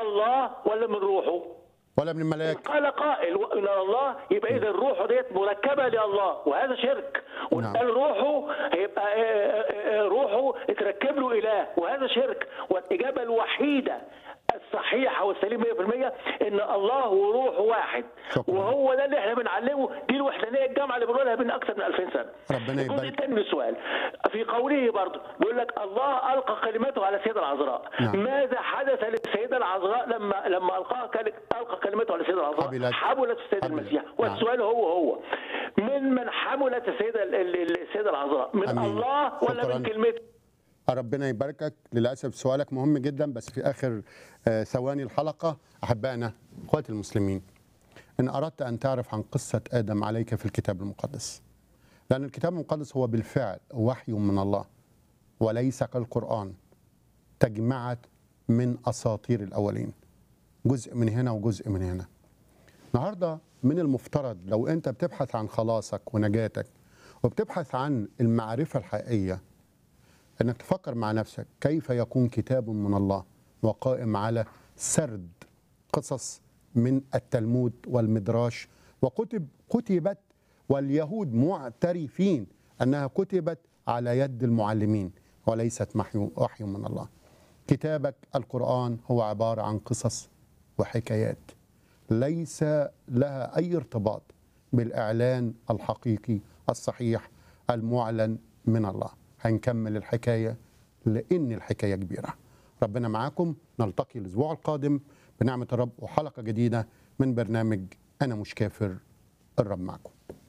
الله ولا من روحه ولا من الملائكه قال قائل من الله يبقى اذا روحه ديت مركبه لله وهذا شرك وقال روحه هيبقى آه، آه، آه، روحه اتركب له اله وهذا شرك والاجابه الوحيده الصحيحه والسليمه 100% ان الله وروحه واحد شكراً. وهو ده اللي احنا بنعلمه دي الوحدانيه الجامعه اللي بنقولها من اكثر من 2000 سنه ربنا الجزء يبارك. الثاني من السؤال في قوله برضه بيقول لك الله القى كلمته على السيده العذراء نعم. ماذا حدث للسيده العذراء لما لما القاها كل- القى كلمته على السيده العذراء حملت. حملت السيد حملت. المسيح نعم. والسؤال هو هو من من حملت السيده ال- ال- السيده العذراء من أمين. الله ولا شكراً. من كلمته ربنا يباركك للاسف سؤالك مهم جدا بس في اخر آه، ثواني الحلقه احبائنا اخواتي المسلمين ان اردت ان تعرف عن قصه ادم عليك في الكتاب المقدس لان الكتاب المقدس هو بالفعل وحي من الله وليس كالقران تجمعت من اساطير الاولين جزء من هنا وجزء من هنا النهارده من المفترض لو انت بتبحث عن خلاصك ونجاتك وبتبحث عن المعرفه الحقيقيه انك تفكر مع نفسك كيف يكون كتاب من الله وقائم على سرد قصص من التلمود والمدراش وكتب كتبت واليهود معترفين انها كتبت على يد المعلمين وليست محي- وحي من الله. كتابك القران هو عباره عن قصص وحكايات ليس لها اي ارتباط بالاعلان الحقيقي الصحيح المعلن من الله هنكمل الحكايه لان الحكايه كبيره ربنا معاكم نلتقي الاسبوع القادم بنعمه الرب وحلقه جديده من برنامج انا مش كافر الرب معكم